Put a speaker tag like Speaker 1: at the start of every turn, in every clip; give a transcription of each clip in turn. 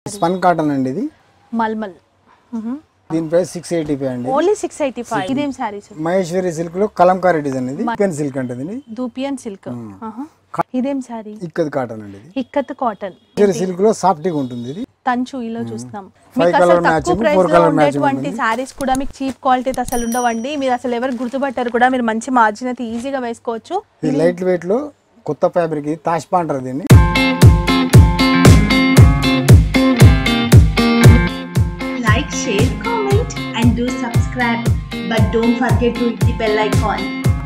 Speaker 1: Spun cotton అండి ఇది
Speaker 2: మల్మల్
Speaker 1: దీని ప్రైస్ సిక్స్ ఎయిటీ ఫైవ్ అండి
Speaker 2: ఓన్లీ సిక్స్ ఎయిటీ ఫైవ్ ఇదేం శారీస్
Speaker 1: మహేశ్వరి సిల్క్ లో కలంకారీ డిజైన్ ఇది పెన్ సిల్క్ అంటది ఇది
Speaker 2: దూపియన్ సిల్క్ ఇదేం శారీ
Speaker 1: ఇక్కది కాటన్ అండి ఇది
Speaker 2: ఇక్కత్ కాటన్
Speaker 1: మహేశ్వరి సిల్క్ లో సాఫ్ట్ గా ఉంటుంది ఇది
Speaker 2: తంచు ఇలా చూస్తున్నాం
Speaker 1: Five
Speaker 2: మీకు
Speaker 1: colour
Speaker 2: అసలు తక్కువ
Speaker 1: matching,
Speaker 2: ప్రైస్
Speaker 1: four
Speaker 2: లో
Speaker 1: colour matching
Speaker 2: ఉండేటువంటి శారీస్ కూడా మీకు చీప్ క్వాలిటీ అసలు ఉండవండి మీరు అసలు ఎవరు గుర్తుపట్టారు కూడా మీరు మంచి మార్జిన్ అయితే ఈజీగా వేసుకోవచ్చు
Speaker 1: ఇది లైట్ వెయిట్ లో కొత్త ఫ్యాబ్రిక్ ఇది తాష్పా అంటారు దీన్ని
Speaker 3: like, share, comment, and do subscribe. But don't forget to hit the bell icon.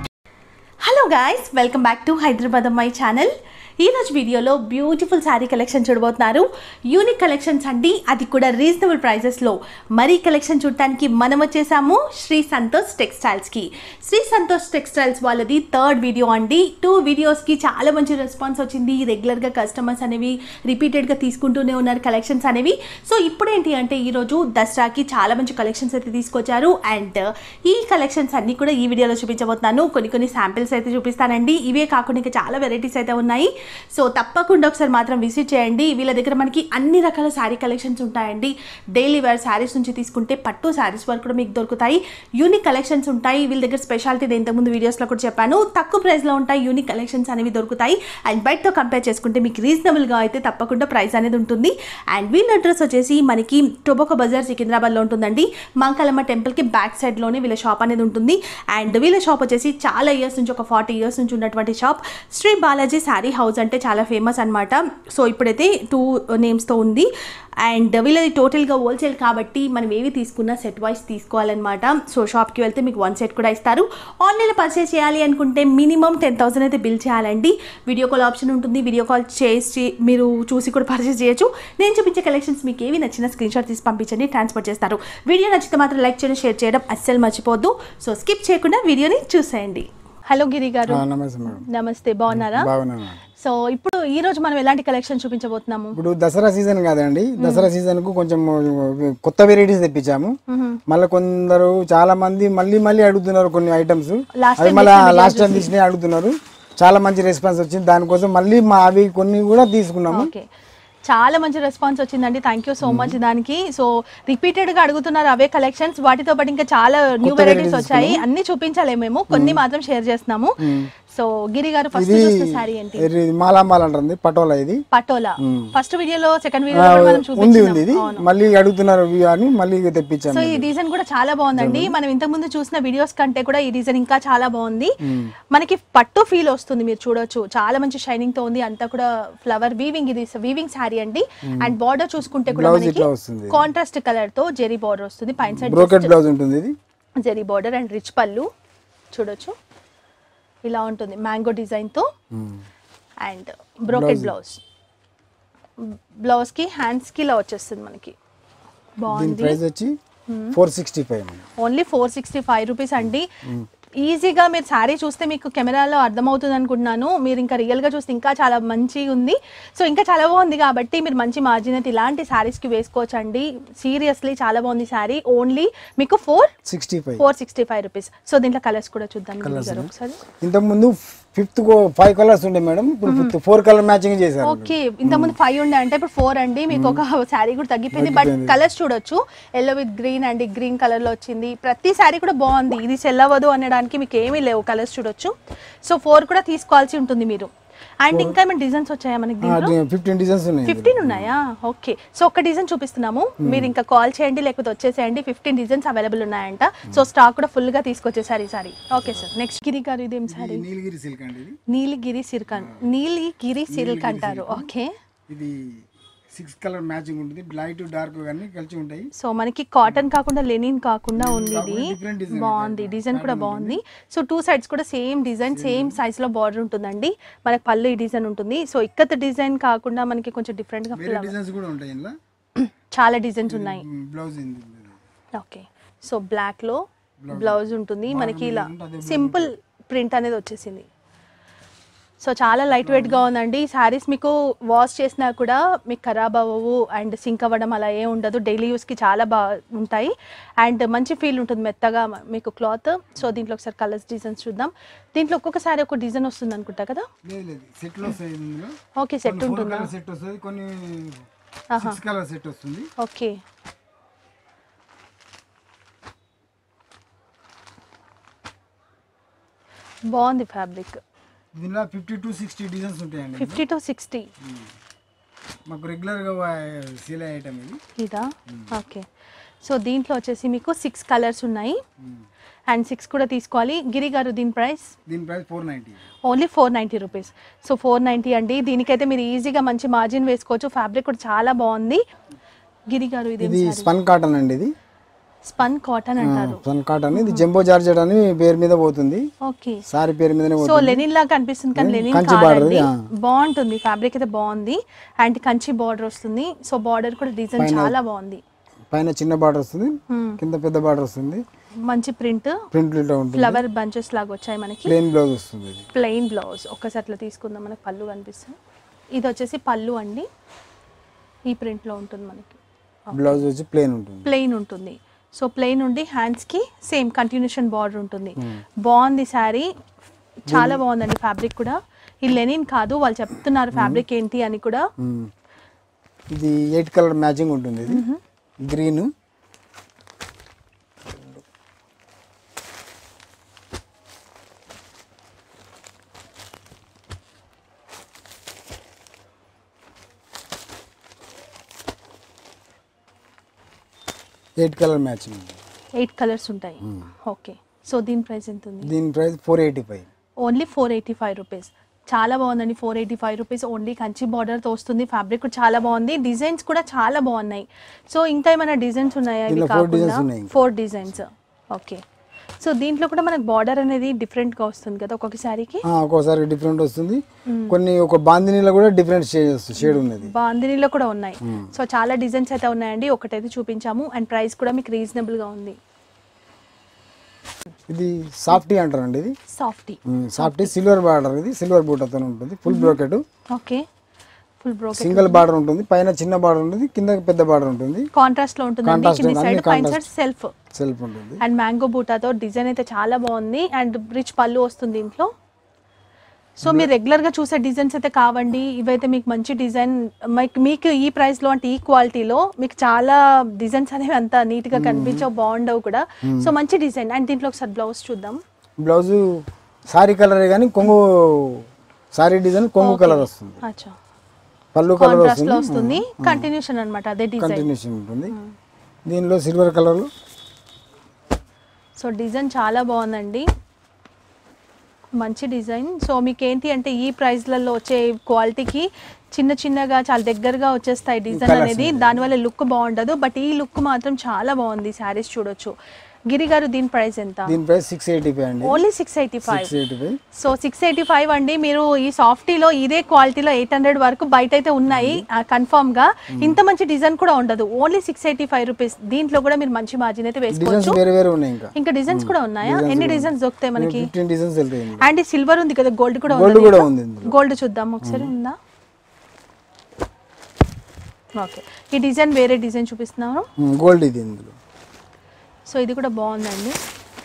Speaker 2: Hello guys welcome back to Hyderabad అమ్మాయి ఛానల్ ఈ రోజు వీడియోలో బ్యూటిఫుల్ శారీ కలెక్షన్ చూడబోతున్నారు యూనిక్ కలెక్షన్స్ అండి అది కూడా రీజనబుల్ ప్రైజెస్లో మరీ కలెక్షన్ చూడటానికి మనం వచ్చేసాము శ్రీ సంతోష్ టెక్స్టైల్స్కి శ్రీ సంతోష్ టెక్స్టైల్స్ వాళ్ళది థర్డ్ వీడియో అండి టూ వీడియోస్కి చాలా మంచి రెస్పాన్స్ వచ్చింది రెగ్యులర్గా కస్టమర్స్ అనేవి రిపీటెడ్గా తీసుకుంటూనే ఉన్నారు కలెక్షన్స్ అనేవి సో ఇప్పుడు ఏంటి అంటే ఈరోజు దసరాకి చాలా మంచి కలెక్షన్స్ అయితే తీసుకొచ్చారు అండ్ ఈ కలెక్షన్స్ అన్ని కూడా ఈ వీడియోలో చూపించబోతున్నాను కొన్ని కొన్ని శాంపిల్స్ అయితే చూపిస్తానండి ఇవే కాకుండా ఇంకా చాలా వెరైటీస్ అయితే ఉన్నాయి సో తప్పకుండా ఒకసారి మాత్రం విజిట్ చేయండి వీళ్ళ దగ్గర మనకి అన్ని రకాల శారీ కలెక్షన్స్ ఉంటాయండి డైలీ వేర్ శారీస్ నుంచి తీసుకుంటే పట్టు శారీస్ వరకు కూడా మీకు దొరుకుతాయి యూనిక్ కలెక్షన్స్ ఉంటాయి వీళ్ళ దగ్గర స్పెషాలిటీ నేను ఇంతకుముందు వీడియోస్లో కూడా చెప్పాను తక్కువ ప్రైస్లో ఉంటాయి యూనిక్ కలెక్షన్స్ అనేవి దొరుకుతాయి అండ్ బయటతో కంపేర్ చేసుకుంటే మీకు రీజనబుల్గా అయితే తప్పకుండా ప్రైస్ అనేది ఉంటుంది అండ్ వీళ్ళ అడ్రస్ వచ్చేసి మనకి టొబాకో బజార్ సికింద్రాబాద్లో ఉంటుందండి మాంకలమ్మ టెంపుల్కి బ్యాక్ సైడ్లోనే వీళ్ళ షాప్ అనేది ఉంటుంది అండ్ వీళ్ళ షాప్ వచ్చేసి చాలా ఇయర్స్ నుంచి ఒక ఫార్టీ ఇయర్స్ నుంచి ఉన్నటువంటి షాప్ శ్రీ బాలాజీ శారీ హౌస్ అంటే చాలా ఫేమస్ అనమాట సో ఇప్పుడైతే టూ నేమ్స్తో ఉంది అండ్ వీళ్ళది టోటల్గా హోల్సేల్ కాబట్టి మనం ఏవి తీసుకున్నా సెట్ వైస్ తీసుకోవాలన్నమాట సో షాప్కి వెళ్తే మీకు వన్ సెట్ కూడా ఇస్తారు ఆన్లైన్లో పర్చేస్ చేయాలి అనుకుంటే మినిమం టెన్ థౌసండ్ అయితే బిల్ చేయాలండి వీడియో కాల్ ఆప్షన్ ఉంటుంది వీడియో కాల్ చేసి మీరు చూసి కూడా పర్చేస్ చేయొచ్చు నేను చూపించే కలెక్షన్స్ మీకు ఏవి నచ్చిన స్క్రీన్ షాట్ తీసి పంపించండి ట్రాన్స్ఫర్ చేస్తారు వీడియో నచ్చితే మాత్రం లైక్ చేయడం షేర్ చేయడం అస్సలు మర్చిపోద్దు సో స్కిప్ చేయకుండా వీడియోని చూసేయండి హలో గిరి గారు
Speaker 1: ఆ, నమస్తే మేడం
Speaker 2: నమస్తే బాగున్నారా
Speaker 1: బాగున్నాను మేడం.
Speaker 2: సో ఇప్పుడు ఈ రోజు మనం ఎలాంటి కలెక్షన్ చూపించబోతున్నాము
Speaker 1: ఇప్పుడు దసరా సీజన్ కాదండి దసరా సీజన్ కు కొంచెం కొత్త వెరైటీస్ తెప్పించాము మళ్ళీ కొందరు చాలా మంది మళ్ళీ మళ్ళీ అడుగుతున్నారు కొన్ని ఐటమ్స్
Speaker 2: Last
Speaker 1: అది
Speaker 2: time
Speaker 1: మళ్ళీ
Speaker 2: తీసిన
Speaker 1: లాస్ట్ టైం తీసినవి అడుగుతున్నారు చాలా మంచి రెస్పాన్స్ వచ్చింది దానికోసం మళ్ళీ మా అవి కొన్ని కూడా తీసుకున్నాము
Speaker 2: ఓకే చాలా మంచి రెస్పాన్స్ వచ్చిందండి థ్యాంక్ యూ సో మచ్ దానికి సో రిపీటెడ్ గా అడుగుతున్నారు అవే కలెక్షన్స్ వాటితో పాటు ఇంకా చాలా న్యూ వెరైటీస్ వచ్చాయి అన్ని చూపించాలి మేము కొన్ని మాత్రం షేర్ చేస్తున్నాము సో గిరి గారు ఫస్ట్
Speaker 1: ఇది
Speaker 2: చూసిన శారీ ఏంటి
Speaker 1: ఇది మాలా మాల అంటుంది పటోలా ఇది
Speaker 2: పటోలా ఫస్ట్ వీడియోలో సెకండ్
Speaker 1: ఆ,
Speaker 2: వీడియోలో మనం
Speaker 1: ఉంది
Speaker 2: చూపించాము
Speaker 1: ఉంది ఇది మళ్ళీ అడుగుతున్నారు ఇవి అని మళ్ళీ తెప్పించాను
Speaker 2: సో ఈ డిజైన్ కూడా చాలా బాగుందండి మనం ఇంతకు ముందు చూసిన వీడియోస్ కంటే కూడా ఈ డిజైన్ ఇంకా చాలా బాగుంది మనకి పట్టు ఫీల్ వస్తుంది మీరు చూడొచ్చు చాలా మంచి షైనింగ్ తో ఉంది అంతా కూడా ఫ్లవర్ వీవింగ్ ఇది వీవింగ్ శారీ అండి అండ్ బార్డర్ చూసుకుంటే కూడా
Speaker 1: Blouse
Speaker 2: మనకి
Speaker 1: ఇట్లా వస్తుంది.
Speaker 2: కాంట్రాస్ట్ కలర్ తో జెరీ బార్డర్ వస్తుంది పైన సైడ్
Speaker 1: బ్రోకెట్ బ్లౌజ్ ఉంటుంది ఇది
Speaker 2: జెరీ బార్డర్ అండ్ రిచ్ పళ్ళు చూడొచ్చు ఇలా ఉంటుంది మ్యాంగో డిజైన్ తో అండ్ బ్రోకెట్ బ్లౌజ్ బ్లౌజ్ కి హ్యాండ్స్ కి ఇలా వచ్చేస్తుంది మనకి
Speaker 1: దీని
Speaker 2: బాగుంది
Speaker 1: ప్రైస్ వచ్చి four sixty five
Speaker 2: only four sixty five rupees అండి ఈజీగా మీరు శారీ చూస్తే మీకు కెమెరాలో అర్థమవుతుంది అనుకుంటున్నాను మీరు ఇంకా రియల్గా చూస్తే ఇంకా చాలా మంచిగా ఉంది సో ఇంకా చాలా బాగుంది కాబట్టి మీరు మంచి మార్జిన్ అయితే ఇలాంటి శారీస్కి వేసుకోవచ్చు అండి సీరియస్లీ చాలా బాగుంది శారీ ఓన్లీ మీకు four
Speaker 1: sixty five
Speaker 2: four sixty five rupees so దీంట్లో కలర్స్ కూడా చూద్దాం గురువు గారు ఒకసారి
Speaker 1: ఇంతకు ముందు ఫిఫ్త్ ఫైవ్ కలర్స్ ఉండే మేడం ఇప్పుడు ఫిఫ్త్ ఫోర్ కలర్ మ్యాచింగ్ చేశారు
Speaker 2: ఓకే ఇంతకుముందు ఫైవ్ ఉండే అంటే ఇప్పుడు ఫోర్ అండి మీకు ఒక శారీ కూడా తగ్గిపోయింది బట్ కలర్స్ చూడొచ్చు ఎల్లో విత్ గ్రీన్ అండి గ్రీన్ కలర్ లో వచ్చింది ప్రతి శారీ కూడా బాగుంది ఇది సెల్లవదు అనడానికి మీకు ఏమీ లేవు కలర్స్ చూడొచ్చు సో ఫోర్ కూడా తీసుకోవాల్సి ఉంటుంది మీరు అండ్ ఇంకా ఏమైనా డిజైన్స్ వచ్చాయా మనకి దీంట్లో
Speaker 1: ఫిఫ్టీన్ డిజైన్స్ ఉన్నాయి
Speaker 2: ఫిఫ్టీన్ ఉన్నాయా ఓకే సో ఒక డిజైన్ చూపిస్తున్నాము మీరు ఇంకా కాల్ చేయండి లేకపోతే వచ్చేసేయండి ఫిఫ్టీన్ డిజైన్స్ అవైలబుల్ ఉన్నాయంట సో స్టాక్ కూడా ఫుల్ గా తీసుకొచ్చేసారి ఈసారి ఓకే సార్ నెక్స్ట్ గిరి గారు ఇదేం సారీ
Speaker 1: ఇది నీలగిరి సిల్క్ అండి ఇది
Speaker 2: నీలిగిరి సిల్క్ అన్- నీలిగిరి సిల్క్ అంటారు ఓకే
Speaker 1: ఇది సిక్స్ కలర్ మ్యాచింగ్ ఉంటుంది లైట్ డార్క్ అన్ని కలిసి ఉంటాయి
Speaker 2: సో మనకి కాటన్ కాకుండా లెనిన్ కాకుండా ఉంది ఇది
Speaker 1: different design
Speaker 2: బాగుంది డిజైన్ కూడా బాగుంది సో టూ సైడ్స్ కూడా సేమ్ డిజైన్ సేమ్ సైజ్ లో బార్డర్ ఉంటుందండి మనకి పళ్ళు ఈ డిజైన్ ఉంటుంది సో ఇక్కత డిజైన్ కాకుండా మనకి కొంచెం డిఫరెంట్ గా
Speaker 1: వేరే
Speaker 2: flower-
Speaker 1: డిజైన్స్ కూడా ఉంటాయి ఇందులో
Speaker 2: చాలా డిజైన్స్ ఉన్నాయి
Speaker 1: బ్లౌజ్
Speaker 2: ఓకే సో బ్లాక్ లో బ్లౌజ్ ఉంటుంది మనకి ఇలా సింపుల్ ప్రింట్ అనేది వచ్చేసింది సో చాలా లైట్ వెయిట్ గా ఉందండి శారీస్ మీకు వాష్ చేసినా కూడా మీకు ఖరాబ్ అవ్వవు అండ్ సింక్ అవ్వడం అలా ఏ ఉండదు డైలీ యూస్ కి చాలా బాగా ఉంటాయి అండ్ మంచి ఫీల్ ఉంటుంది మెత్తగా మ- మీకు క్లాత్ సో దీంట్లో ఒకసారి కలర్స్ డిజైన్స్ చూద్దాం దీంట్లో ఒక్కొక్క శారీ ఒక డిజైన్ వస్తుంది అనుకుంటా కదా
Speaker 1: లేదు లేదు సెట్ లో వస్తాయి ఇందులో
Speaker 2: ఓకే సెట్ ఉంటుందా
Speaker 1: సెట్ వస్తుంది కొన్ని సిక్స్ కలర్ సెట్ వస్తుంది
Speaker 2: ఓకే బాగుంది ఫ్యాబ్రిక్
Speaker 1: దీనిలో ఫిఫ్టీ టు సిక్స్టీ డిజైన్స్ ఉంటాయండి
Speaker 2: ఫిఫ్టీ టు సిక్స్టీ
Speaker 1: మాకు రెగ్యులర్గా సేల్ అయ్యే ఐటమ్ ఇది
Speaker 2: ఇదా ఓకే సో దీంట్లో వచ్చేసి మీకు సిక్స్ కలర్స్ ఉన్నాయి అండ్ సిక్స్ కూడా తీసుకోవాలి గిరి గారు దీని ప్రైస్
Speaker 1: దీని price four ninety
Speaker 2: only four ninety rupees so four ninety అండి దీనికైతే మీరు ఈజీగా మంచి మార్జిన్ వేసుకోవచ్చు ఫ్యాబ్రిక్ కూడా చాలా బాగుంది గిరి గారు ఇది
Speaker 1: ఇది స్పన్ కాటన్ అండి ఇది
Speaker 2: స్పన్ కాటన్ అంటారు
Speaker 1: స్పన్ కాటన్ ఇది జంబో జార్జెట్ అని పేరు మీద పోతుంది
Speaker 2: ఓకే
Speaker 1: సారీ పేరు మీదనే
Speaker 2: సో
Speaker 1: పోతుంది
Speaker 2: లెనిన్ లాగా అనిపిస్తుంది కానీ లెనిన్
Speaker 1: కంచి border,
Speaker 2: కాదండి
Speaker 1: ఆ.
Speaker 2: బాగుంటుంది ఫ్యాబ్రిక్ అయితే బాగుంది అండ్ కంచి బార్డర్ వస్తుంది సో బార్డర్ కూడా డిజైన్ చాలా బాగుంది
Speaker 1: పైన చిన్న బార్డర్ వస్తుంది
Speaker 2: Hmm.
Speaker 1: కింద పెద్ద బార్డర్ వస్తుంది
Speaker 2: మంచి ప్రింట్
Speaker 1: ప్రింట్ ఇట్లా ఉంటుంది
Speaker 2: ఫ్లవర్ బంచెస్ లాగా వచ్చాయి మనకి
Speaker 1: ప్లెయిన్ బ్లౌజ్ వస్తుంది ఇది
Speaker 2: ప్లెయిన్ బ్లౌజ్ ఒక్కసారి అట్లా తీసుకుందాం మనకి పళ్ళు కనిపిస్తుంది ఇది వచ్చేసి పళ్ళు అండి ఈ ప్రింట్లో ఉంటుంది మనకి
Speaker 1: బ్లౌజ్ వచ్చి ప్లెయిన్ ఉంటుంది
Speaker 2: ప్లెయిన్ ఉంటుంది సో ప్లెయిన్ ఉండి హ్యాండ్స్కి సేమ్ కంటిన్యూషన్ బార్డర్ ఉంటుంది బాగుంది శారీ చాలా బాగుందండి ఫ్యాబ్రిక్ కూడా ఈ లెనిన్ కాదు వాళ్ళు చెప్తున్నారు ఫ్యాబ్రిక్ ఏంటి అని కూడా
Speaker 1: Hmm. ఇది ఎయిట్ కలర్ మ్యాచింగ్ ఉంటుంది ఇది green eight colour matching
Speaker 2: eight colours ఉంటాయి ఓకే సో దీని ప్రైస్ ఎంత ఉంది
Speaker 1: దీని price four eighty five
Speaker 2: only four eighty five rupees చాలా బాగుందండి four eighty five rupees only Kanchi బార్డర్తో వస్తుంది ఫ్యాబ్రిక్ కూడా చాలా బాగుంది డిజైన్స్ కూడా చాలా బాగున్నాయి సో ఇంకా ఏమైనా డిజైన్స్ ఉన్నాయా ఇవి
Speaker 1: దీనిలో four
Speaker 2: కాకుండా
Speaker 1: designs ఉన్నాయి ఇంకా.
Speaker 2: ఫోర్ డిజైన్స్ ఓకే సో దీంట్లో కూడా మనకు బార్డర్ అనేది డిఫరెంట్గా వస్తుంది కదా ఒక్కొక్క శారీకి
Speaker 1: ఒక్కోసారి డిఫరెంట్ వస్తుంది కొన్ని ఒక బాందినీలో కూడా డిఫరెంట్ షేడ్ వస్తుంది షేడ్ ఉన్నది
Speaker 2: బాందినీలో కూడా ఉన్నాయి సో చాలా డిజైన్స్ అయితే ఉన్నాయండి ఒకటైతే చూపించాము అండ్ ప్రైస్ కూడా మీకు రీజనబుల్గా ఉంది
Speaker 1: ఇది సాఫ్టీ అంటారండి ఇది
Speaker 2: సాఫ్టీ
Speaker 1: సాఫ్టీ సిల్వర్ బార్డర్ ఇది సిల్వర్ బూటతో ఉంటుంది full brocade
Speaker 2: okay full brocade
Speaker 1: single border ఉంటుంది పైన చిన్న బార్డర్ ఉంటుంది కింద పెద్ద బార్డర్ ఉంటుంది
Speaker 2: కాంట్రాస్ట్ లో ఉంటుందండి
Speaker 1: Contrast
Speaker 2: కింది
Speaker 1: ఉంది,
Speaker 2: సైడ్
Speaker 1: అన్ని
Speaker 2: పైన సైడ్
Speaker 1: contrast.
Speaker 2: సెల్ఫ్
Speaker 1: సెల్ఫ్ ఉంటుంది
Speaker 2: అండ్ మ్యాంగో బూటాతో డిజైన్ అయితే చాలా బాగుంది అండ్ రిచ్ పళ్ళు వస్తుంది ఇంట్లో సో మీరు రెగ్యులర్ గా చూసే డిజైన్స్ అయితే కావండి ఇవైతే మీకు మంచి డిజైన్ మీకు ఈ ప్రైస్ లో అంటే ఈ క్వాలిటీలో మీకు చాలా డిజైన్స్ అనేవి అంత నీట్ గా కనిపించవు బాగుండవు కూడా సో మంచి డిజైన్ అండ్ దీంట్లో ఒకసారి బ్లౌజ్ చూద్దాం
Speaker 1: బ్లౌజ్ సారీ కలరే కానీ కొంగు సారీ డిజైన్ కొంగు కలర్ వస్తుంది
Speaker 2: అచ్చా
Speaker 1: పళ్ళు కలర్
Speaker 2: కాంట్రాస్ట్ లో
Speaker 1: వస్తుంది
Speaker 2: వస్తుంది కంటిన్యూషన్ అన్నమాట అదే డిజైన్
Speaker 1: కంటిన్యూషన్ ఉంటుంది దీనిలో సిల్వర్ కలర్
Speaker 2: సో డిజైన్ చాలా బాగుందండి మంచి డిజైన్ సో మీకు ఏంటి అంటే ఈ ప్రైస్లలో వచ్చే క్వాలిటీకి చిన్న చిన్నగా చాలా దగ్గరగా వచ్చేస్తాయి డిజైన్
Speaker 1: Colours
Speaker 2: అనేది దానివల్ల లుక్ బాగుండదు బట్ ఈ లుక్ మాత్రం చాలా బాగుంది శారీస్ చూడొచ్చు గిరి గారు దీని ప్రైస్ ఎంత
Speaker 1: దీని ప్రైస్ సిక్స్ ఎయిటీ ఫైవ్ అండి
Speaker 2: only six eighty five
Speaker 1: six eighty five
Speaker 2: so six eighty five అండి మీరు ఈ సాఫ్టీలో ఇదే క్వాలిటీలో ఎయిట్ హండ్రెడ్ వరకు బయట అయితే ఉన్నాయి కన్ఫర్మ్ గా ఇంత మంచి డిజైన్ కూడా ఉండదు only six eighty five rupees దీంట్లో కూడా మీరు మంచి మార్జిన్ అయితే
Speaker 1: డిజైన్స్
Speaker 2: వేసుకోవచ్చు
Speaker 1: వేరే వేరే ఉన్నాయి ఇంకా
Speaker 2: ఇంకా డిజైన్స్ కూడా ఉన్నాయా ఎన్ని డిజైన్స్ దొరుకుతాయి మనకి
Speaker 1: ఫిఫ్టీన్ డిజైన్స్ వెళ్తాయి
Speaker 2: అండ్ ఈ సిల్వర్ ఉంది కదా గోల్డ్ కూడా
Speaker 1: గోల్డ్
Speaker 2: ఉంది
Speaker 1: కూడా ఉంది ఇందులో
Speaker 2: గోల్డ్ చూద్దాం ఒకసారి ఉందా ఓకే ఈ డిజైన్ వేరే డిజైన్ చూపిస్తున్నాను
Speaker 1: గోల్డ్ ఇది ఇందులో
Speaker 2: సో ఇది కూడా బాగుందండి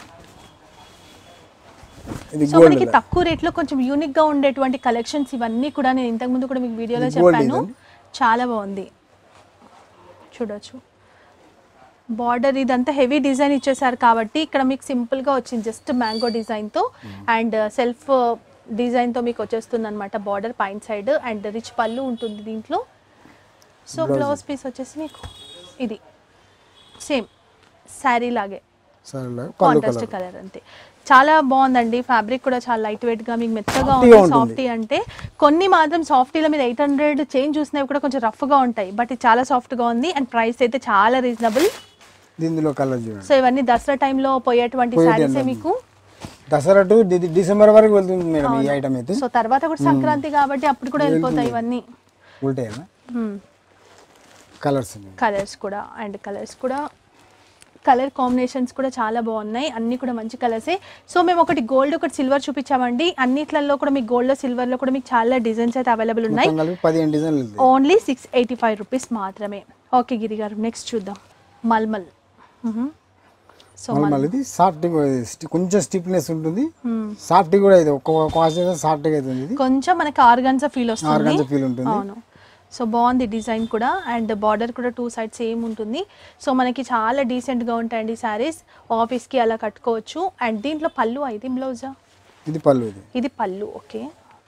Speaker 1: ఇది
Speaker 2: సో
Speaker 1: గోల్డ్
Speaker 2: మనకి తక్కువ రేట్లో కొంచెం యూనిక్ గా ఉండేటువంటి కలెక్షన్స్ ఇవన్నీ కూడా నేను ఇంతకు ముందు కూడా మీకు వీడియోలో
Speaker 1: ఇది gold
Speaker 2: చెప్పాను
Speaker 1: ఇదండి.
Speaker 2: చాలా బాగుంది చూడొచ్చు బార్డర్ ఇదంతా హెవీ డిజైన్ ఇచ్చేసారు కాబట్టి ఇక్కడ మీకు సింపుల్ గా వచ్చింది జస్ట్ మ్యాంగో డిజైన్ తో అండ్ సెల్ఫ్ డిజైన్ తో మీకు వచ్చేస్తుంది అనమాట బార్డర్ పైన సైడ్ అండ్ రిచ్ పళ్ళు ఉంటుంది దీంట్లో సో బ్లౌజ్ పీస్ వచ్చేసి మీకు ఇది సేమ్ శారీ లాగే
Speaker 1: సరే పళ్ళు
Speaker 2: కాంట్రాస్ట్
Speaker 1: కలర్
Speaker 2: కలర్ అంతే చాలా బాగుందండి ఫ్యాబ్రిక్ కూడా చాలా లైట్ వెయిట్ గా మీకు మెత్తగా
Speaker 1: Soft
Speaker 2: ఉంది
Speaker 1: గా ఉంటుంది.
Speaker 2: సాఫ్టీ అంటే కొన్ని మాత్రం సాఫ్టీలో మీరు ఎయిట్ హండ్రెడ్ చేంజ్ చూసినవి కూడా కొంచెం రఫ్ గా ఉంటాయి బట్ ఇది చాలా సాఫ్ట్ గా ఉంది అండ్ ప్రైస్ అయితే చాలా రీజనబుల్
Speaker 1: దీనిలో కలర్ చూడండి
Speaker 2: సో ఇవన్నీ దసరా టైంలో పోయేటువంటి
Speaker 1: పోయేటి
Speaker 2: శారీసే
Speaker 1: అన్నీ.
Speaker 2: మీకు
Speaker 1: దసరా టు డి- డిసెంబర్ వరకు వెళ్తుంది మేడం ఈ ఐటమ్ అయితే
Speaker 2: సో తర్వాత కూడా సంక్రాంతి కాబట్టి అప్పుడు కూడా వెళ్ళిపోతాయి ఇవన్నీ
Speaker 1: ఉల్టాయేనా కలర్స్
Speaker 2: కలర్స్ కూడా అండ్ కలర్స్ కూడా కలర్ కాంబినేషన్స్ కూడా చాలా బాగున్నాయి అన్ని కూడా మంచి కలర్సే సో మేము ఒకటి గోల్డ్ ఒకటి సిల్వర్ చూపించామండి అన్నిట్లలో కూడా మీకు గోల్డ్ సిల్వర్లో కూడా మీకు చాలా డిజైన్స్ అయితే అవైలబుల్ ఉన్నాయి
Speaker 1: మొత్తం కలిపి పదిహేను డిజైన్లు వెళ్తాయి
Speaker 2: only six eighty five rupees మాత్రమే ఓకే గిరి గారు నెక్స్ట్ చూద్దాం మల్మల్ సో
Speaker 1: మళ్ళీ మళ్ళీ ఇది సాఫ్ట్ కొంచెం స్టిఫ్నెస్ ఉంటుంది సాఫ్ట్ కూడా ఇది ఒక్క కాస్ట్ సాఫ్ట్గా అవుతుంది ఇది
Speaker 2: కొంచెం మనకి ఆర్గన్సా ఫీల్ వస్తుంది
Speaker 1: ఆర్గాన్జా ఫీల్ ఉంటుంది
Speaker 2: అవును సో బాగుంది డిజైన్ కూడా అండ్ బార్డర్ కూడా టూ సైడ్స్ సేమ్ ఉంటుంది సో మనకి చాలా డీసెంట్గా ఉంటాయండి శారీస్ ఆఫీస్కి అలా కట్టుకోవచ్చు అండ్ దీంట్లో పళ్ళు ఇది బ్లౌజా
Speaker 1: ఇది పళ్ళు ఇది
Speaker 2: ఇది పళ్ళు ఓకే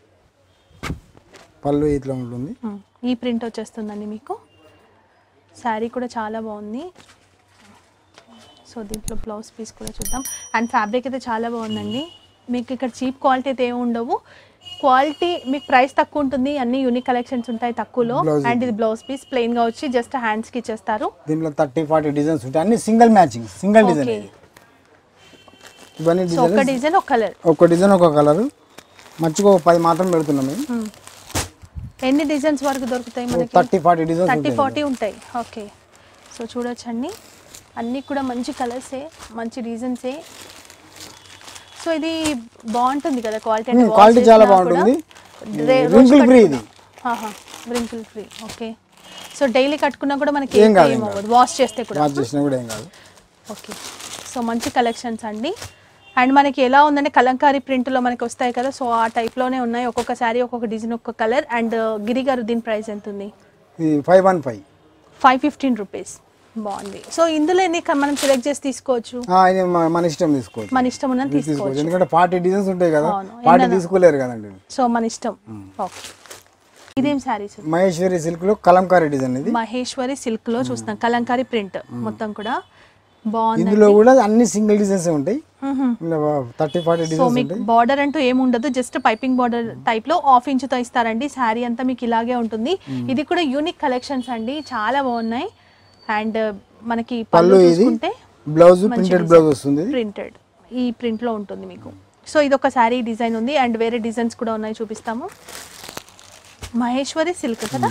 Speaker 1: పళ్ళు ఇట్లా ఉంటుంది
Speaker 2: మ్మ్. ఈ ప్రింట్ వచ్చేస్తుందండి మీకు శారీ కూడా చాలా బాగుంది సో దీంట్లో బ్లౌజ్ పీస్ కూడా చూద్దాం అండ్ ఫ్యాబ్రిక్ అయితే చాలా బాగుందండి మీకు ఇక్కడ చీప్ క్వాలిటీ అయితే ఏమి ఉండవు క్వాలిటీ మీకు ప్రైస్ తక్కువ ఉంటుంది అన్ని యూనిక్ కలెక్షన్స్ ఉంటాయి తక్కువలో
Speaker 1: Blouse
Speaker 2: అండ్ ఇది బ్లౌజ్ పీస్ ప్లెయిన్ గా వచ్చి జస్ట్ హ్యాండ్స్కి ఇచ్చేస్తారు
Speaker 1: దీంట్లో థర్టీ ఫార్టీ డిజైన్స్ ఉంటాయి అన్ని single matching single design
Speaker 2: Okay.
Speaker 1: ఇవన్నీ
Speaker 2: సో ఒక
Speaker 1: డిజైన్
Speaker 2: డిజైన్ ఒక కలర్
Speaker 1: ఒక డిజైన్ ఒక కలర్ మంచిగా ఒక పది మాత్రం పెడుతున్నాం మేము
Speaker 2: ఎన్ని డిజైన్స్ వరకు దొరుకుతాయి మనకి
Speaker 1: థర్టీ ఫార్టీ డిజైన్స్
Speaker 2: థర్టీ
Speaker 1: ఉంటాయి
Speaker 2: ఫార్టీ ఉంటాయి ఓకే సో చూడొచ్చండి అన్నీ కూడా మంచి కలర్సే మంచి డిజైన్సే సో ఇది బాగుంటుంది కదా క్వాలిటీ
Speaker 1: Hmm, quality చాలా బాగుంటుంది. Wrinkle free ఇది.
Speaker 2: Wrinkle free okay so daily కట్టుకున్నా కూడా మనకి
Speaker 1: ఏం కాదు,
Speaker 2: ఏం
Speaker 1: ఏం
Speaker 2: అవ్వదు వాష్ చేస్తే కూడా
Speaker 1: వాచ్ చేసినా కూడా ఏం కాదు
Speaker 2: ఓకే సో మంచి కలెక్షన్స్ అండి అండ్ మనకి ఎలా ఉందంటే కలంకారీ ప్రింట్లో మనకి వస్తాయి కదా సో ఆ టైప్లోనే ఉన్నాయి ఒక్కొక్క శారీ ఒక్కొక్క డిజైన్ ఒక్కొక్క కలర్ అండ్ గిరి గారు దీని ప్రైస్ ఎంత ఉంది
Speaker 1: ఇది five one five
Speaker 2: five fifteen rupees బాగుంది సో ఇందులో ఎన్ని క- మనం సెలెక్ట్ చేసి తీసుకోవచ్చు
Speaker 1: మన ఇష్టం తీసుకోవచ్చు
Speaker 2: మన ఇష్టం ఉన్నది
Speaker 1: తీసుకోవచ్చు
Speaker 2: తీసుకోవచ్చు
Speaker 1: ఎందుకంటే ఫార్టీ డిజైన్స్ ఉంటాయి కదా
Speaker 2: అవును.
Speaker 1: ఫార్టీ
Speaker 2: ఎన్నైనా.
Speaker 1: తీసుకోలేరు కదండి
Speaker 2: సో మన ఇష్టం ఓకే ఇదేం శారీస్
Speaker 1: మహేశ్వరి సిల్క్ లో కలంకారీ డిజైన్ ఇది
Speaker 2: మహేశ్వరి సిల్క్ లో చూస్తాం కలంకారీ ప్రింట్ మొత్తం కూడా బాగుంది
Speaker 1: ఇందులో కూడా అన్ని సింగిల్ డిజైన్స్ ఉంటాయి థర్టీ ఫార్టీ
Speaker 2: సో
Speaker 1: డిజైన్స్
Speaker 2: మీకు
Speaker 1: ఉంటాయి
Speaker 2: బార్డర్ అంటూ ఏమి ఉండదు జస్ట్ పైపింగ్ బార్డర్ టైప్ లో హాఫ్ ఇంచ్ తో ఇస్తారండి శారీ అంతా మీకు ఇలాగే ఉంటుంది ఇది కూడా యూనిక్ కలెక్షన్స్ అండి చాలా బాగున్నాయి అండ్ మనకి పళ్ళు
Speaker 1: పళ్ళు ఇది
Speaker 2: చూసుకుంటే
Speaker 1: బ్లౌజ్ ప్రింటెడ్ బ్లౌజ్ వస్తుంది ఇది.
Speaker 2: ప్రింటెడ్ ఈ ప్రింట్ లో ఉంటుంది మీకు సో ఇది ఒక శారీ డిజైన్ ఉంది అండ్ వేరే డిజైన్స్ కూడా ఉన్నాయి చూపిస్తాము మహేశ్వరి సిల్క్ కదా